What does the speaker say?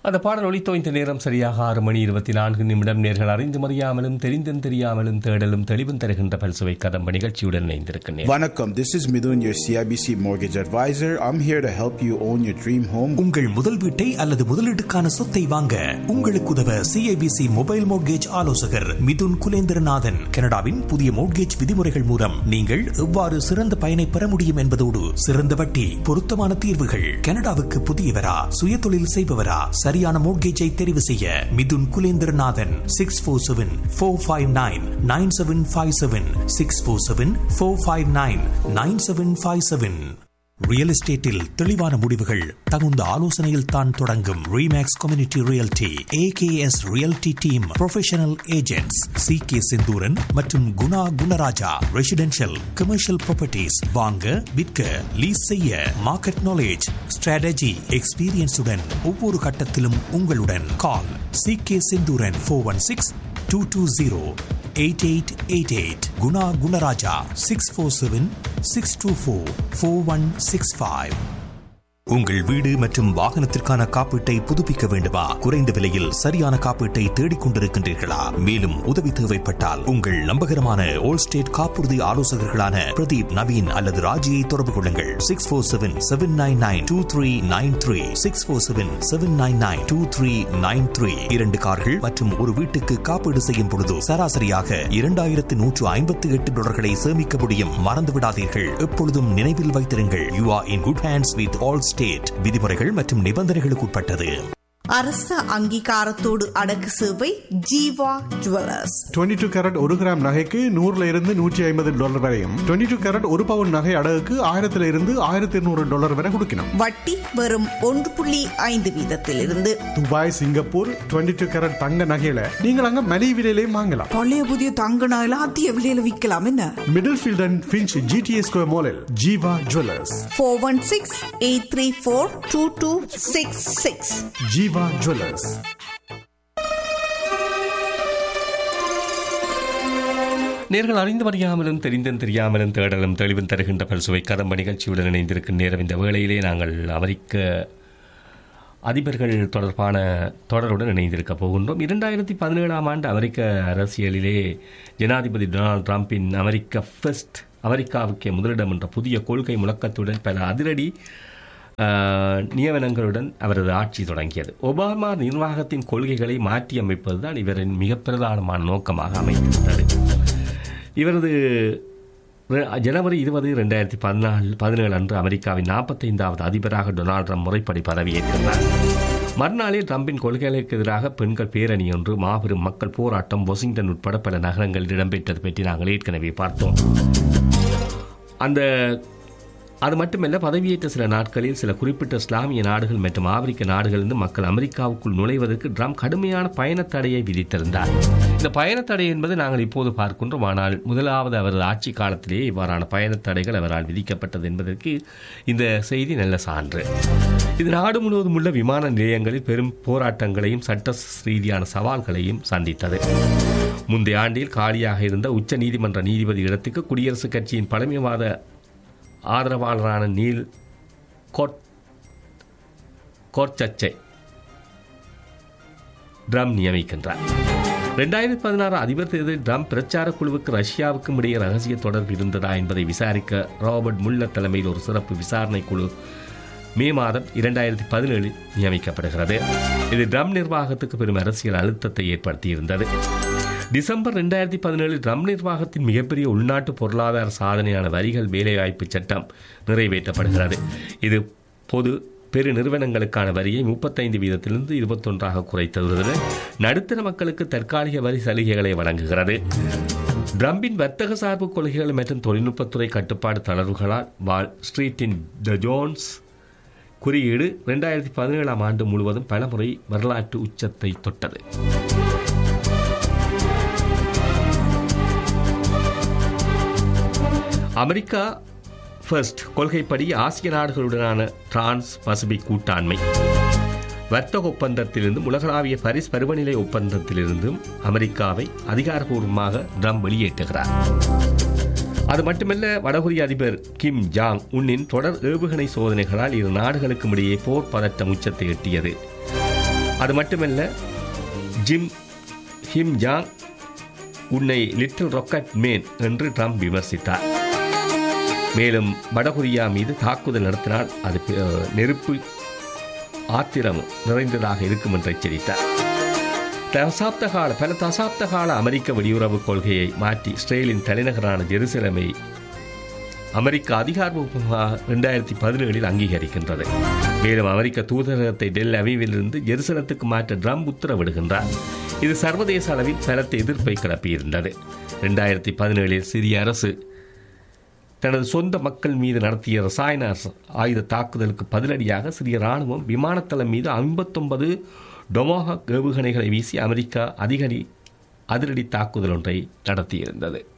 அந்த பாடல் ஒளித்தோய்ந்த நேரம் சரியாக ஆறு மணி இருபத்தி நான்கு நிமிடம் நேர்கள் அறிந்தும் அறியாமலும் தெரிந்தும் தெரியாமலும் தேடலும் தெளிவும் தருகின்ற பல்சுவை கதம்ப நிகழ்ச்சியுடன் இணைந்திருக்கின்றேன் Vanakkam, this is Midun, your CIBC mortgage advisor. I'm here to help you own your dream home. உங்கள் முதல் வீட்டை அல்லது முதலீட்டுக்கான சொத்தை வாங்க உங்களுக்கு உதவ சிஐபிசி மொபைல் மோட்கேஜ் ஆலோசகர் மிதுன் குலேந்திரநாதன் கனடாவின் புதிய மோட்கேஜ் விதிமுறைகள் மூலம் நீங்கள் எவ்வாறு சிறந்த பயனை பெற முடியும் என்பதோடு சிறந்த வட்டி பொருத்தமான தீர்வுகள் கனடாவுக்கு புதியவரா சுயதொழில் செய்பவரா சரியான மோட்கேஜை தெரிவு செய்ய Mithun Kulendranathan six four seven four five nine nine seven five seven six four seven four five nine nine seven five seven real எஸ்டேட்டில் தெளிவான முடிவுகள் தகுந்த ஆலோசனையில் தான் தொடங்கும் Remax community realty AKS realty team professional agents C K Senthuran மற்றும் Guna Gunaraja residential commercial properties வாங்க விற்க லீஸ் செய்ய மார்க்கெட் நாலேஜ் ஸ்ட்ராட்டஜி எக்ஸ்பீரியன்ஸுடன் ஒவ்வொரு கட்டத்திலும் உங்களுடன் call C K Senthuran four one six two two zero eight eight eight eight Guna Gunarajah six four seven six two four four one six five உங்கள் வீடு மற்றும் வாகனத்திற்கான காப்பீட்டை புதுப்பிக்க வேண்டுமா குறைந்த விலையில் சரியான காப்பீட்டை தேடிக் கொண்டிருக்கின்றீர்களா மேலும் உதவி தேவைப்பட்டால் உங்கள் நம்பகரமான ஓல் ஸ்டேட் காப்புறுதி ஆலோசகர்களான பிரதீப் நவீன் அல்லது ராஜியை தொடர்பு கொள்ளுங்கள் six four seven seven nine nine two three nine three six four seven seven nine nine two three nine three இரண்டு கார்கள் மற்றும் ஒரு வீட்டுக்கு காப்பீடு செய்யும் பொழுது சராசரியாக இரண்டாயிரத்து நூற்று ஐம்பத்தி எட்டு டாலர்களை சேமிக்க முடியும் மறந்து விடாதீர்கள் எப்பொழுதும் நினைவில் வைத்திருங்கள் you are in good hands with Allstate விதிமுறைகள் மற்றும் நிபந்தனைகளுக்கு உட்பட்டது அரச அங்கீகாரத்தோடு அடக்கு சேவை ஜீவா ஜுவல்லர்ஸ் 22 டூ கேரட் ஒரு கிராம் நகைக்கு நூறுல இருந்து நூற்றி ஐம்பது டாலர் வரையும் 22 டூ கேரட் ஒரு பவுன் நகை அடகுக்கு ஆயிரத்துல இருந்து ஆயிரத்தி இருநூறு டாலர் வரை கொடுக்கணும் வட்டி வெறும் ஒன்று புள்ளி ஐந்து வீதத்திலிருந்து துபாய் சிங்கப்பூர் 22 டூ கேரட் தங்க நகையில நீங்கள் அங்க மலிவு விலையிலையும் வாங்கலாம் பழைய புதிய தங்க நகையில அதிக விலையில விற்கலாம் என்ன Middlefield and Finch GTS square மாலில் Jeeva jewellers four one six eight three four two two six six Jeeva jewellers நேர்கள் அறிந்து அறியாமலும் தெரிந்தும் தெரியாமலும் தேடலும் தெளிவும் தருகின்ற பல்சுவை கதம்ப நிகழ்ச்சியுடன் இணைந்திருக்கும் நேரம் இந்த வேளையிலே நாங்கள் அமெரிக்க அதிபர்கள் தொடர்பான தொடருடன் இணைந்திருக்க போகின்றோம் இரண்டாயிரத்தி பதினேழாம் ஆண்டு அமெரிக்க அரசியலிலே ஜனாதிபதி டொனால்ட் ட்ரம்பின் அமெரிக்க ஃபர்ஸ்ட் அமெரிக்காவுக்கே முதலிடம் என்ற புதிய கொள்கை முழக்கத்துடன் பல அதிரடி ஆஹ், நியமனங்களுடன் அவரது ஆட்சி தொடங்கியது ஒபாமா நிர்வாகத்தின் கொள்கைகளை மாற்றியமைப்பதுதான் இவரின் மிக பிரதானமான நோக்கமாக அமைந்திருந்தது இவரது ரெ- ஜனவரி இருபது ரெண்டாயிரத்தி பதினாலு பதினேழு அன்று அமெரிக்காவின் நாற்பத்தைந்தாவது அதிபராக டொனால்ட் ட்ரம்ப் முறைப்படி பதவியேற்கிறார் மறுநாளில் ட்ரம்பின் கொள்கைகளுக்கு எதிராக பெண்கள் பேரணி ஒன்று மாபெரும் மக்கள் போராட்டம் வாஷிங்டன் உட்பட பல நகரங்களில் இடம்பெற்றது பற்றி நாங்கள் ஏற்கனவே பார்த்தோம் அந்த அது மட்டுமல்ல பதவியேற்ற சில நாட்களில் சில குறிப்பிட்ட இஸ்லாமிய நாடுகள் மற்றும் ஆப்பிரிக்க நாடுகளிலிருந்து மக்கள் அமெரிக்காவுக்குள் நுழைவதற்கு ட்ரம்ப் கடுமையான பயணத் தடையை விதித்திருந்தார் இந்த பயணத் தடை என்பது நாங்கள் இப்போது பார்க்கின்றோம் ஆனால் முதலாவது அவரது ஆட்சி காலத்திலேயே இவ்வாறான பயணத் தடைகள் அவரால் விதிக்கப்பட்டது என்பதற்கு இந்த செய்தி நல்ல சான்று இது நாடு முழுவதும் உள்ள விமான நிலையங்களில் பெரும் போராட்டங்களையும் சட்ட ரீதியான சவால்களையும் சந்தித்தது முந்தைய ஆண்டில் காலியாக இருந்த உச்ச நீதிமன்ற நீதிபதி இடத்துக்கு குடியரசுக் கட்சியின் பழமைவாத ஆதரவாளரான நீல் கோட் கோர்ச்சச்சை ட்ரம் நியமிக்கின்றார் ரெண்டாயிரத்தி பதினாறு அதிபர் தேர்தலில் ட்ரம்ப் பிரச்சார குழுவுக்கு ரஷ்யாவுக்கும் இடையே ரகசிய தொடர்பு இருந்ததா என்பதை விசாரிக்க ராபர்ட் முல்லர் தலைமையில் ஒரு சிறப்பு விசாரணை குழு மே மாதம் இரண்டாயிரத்தி பதினேழில் நியமிக்கப்படுகிறது இது ட்ரம் நிர்வாகத்துக்கு பெரும் அரசியல் அழுத்தத்தை ஏற்படுத்தியிருந்தது டிசம்பர் ரெண்டாயிரத்தி பதினேழில் ட்ரம் நிர்வாகத்தின் மிகப்பெரிய உள்நாட்டு பொருளாதார சாதனையான வரிகள் வேலைவாய்ப்பு சட்டம் நிறைவேற்றப்படுகிறது இது பொது பெரு நிறுவனங்களுக்கான வரியை முப்பத்தைந்து வீதத்திலிருந்து இருபத்தொன்றாக குறைத்ததுடன் நடுத்தர மக்களுக்கு தற்காலிக வரி சலுகைகளை வழங்குகிறது ட்ரம்பின் வர்த்தக சார்பு கொள்கைகள் மற்றும் தொழில்நுட்பத்துறை கட்டுப்பாடு தளர்வுகளால் வால் ஸ்ட்ரீட்டின் த ஜோன்ஸ் குறியீடு ரெண்டாயிரத்தி பதினேழாம் ஆண்டு முழுவதும் பலமுறை வரலாற்று உச்சத்தை தொட்டது அமெரிக்கா ஃபர்ஸ்ட் கொள்கைப்படி ஆசிய நாடுகளுடனான டிரான்ஸ் பசிபிக் கூட்டாண்மை வர்த்தக ஒப்பந்தத்திலிருந்தும் உலகளாவிய பரிஸ் பருவநிலை ஒப்பந்தத்திலிருந்தும் அமெரிக்காவை அதிகாரப்பூர்வமாக ட்ரம்ப் வெளியேற்றுகிறார் அது மட்டுமல்ல வடகொரிய அதிபர் கிம் ஜாங் உன்னின் தொடர் ஏவுகணை சோதனைகளால் இரு நாடுகளுக்கும் இடையே போர் பதட்டம் உச்சத்தை எட்டியது அது மட்டுமல்ல ஜிம் ஹிம் ஜாங் உன்னை லிட்டில் ராக்கெட் மேன் என்று ட்ரம்ப் விமர்சித்தார் மேலும் வடகொரியா மீது தாக்குதல் நடத்தினால் அது பெ- நெருப்பு ஆத்திரம் நிறைந்ததாக இருக்கும் என்று எச்சரித்தார் தசாப்த கால பல தசாப்த கால அமெரிக்க வெளியுறவு கொள்கையை மாற்றி இஸ்ரேலின் தலைநகரான ஜெருசலமை அமெரிக்கா அதிகாரப்பூர்வமாக ரெண்டாயிரத்தி பதினேழில் அங்கீகரிக்கின்றது மேலும் அமெரிக்க தூதரகத்தை டெல் அவிவிலிருந்து ஜெருசலத்துக்கு மாற்ற ட்ரம்ப் உத்தரவிடுகின்றார் இது சர்வதேச அளவில் பலத்த எதிர்ப்பை கிளப்பியிருந்தது ரெண்டாயிரத்தி பதினேழில் சிரிய அரசு தனது சொந்த மக்கள் மீது நடத்திய ரசாயன அச- ஆயுத தாக்குதலுக்கு பதிலடியாக சிறிய ராணுவம் விமானத்தளம் மீது ஐம்பத்தொன்பது டொமாஹாக் ஏவுகணைகளை வீசி அமெரிக்கா அதிகடி அதிரடி தாக்குதல் ஒன்றை நடத்தியிருந்தது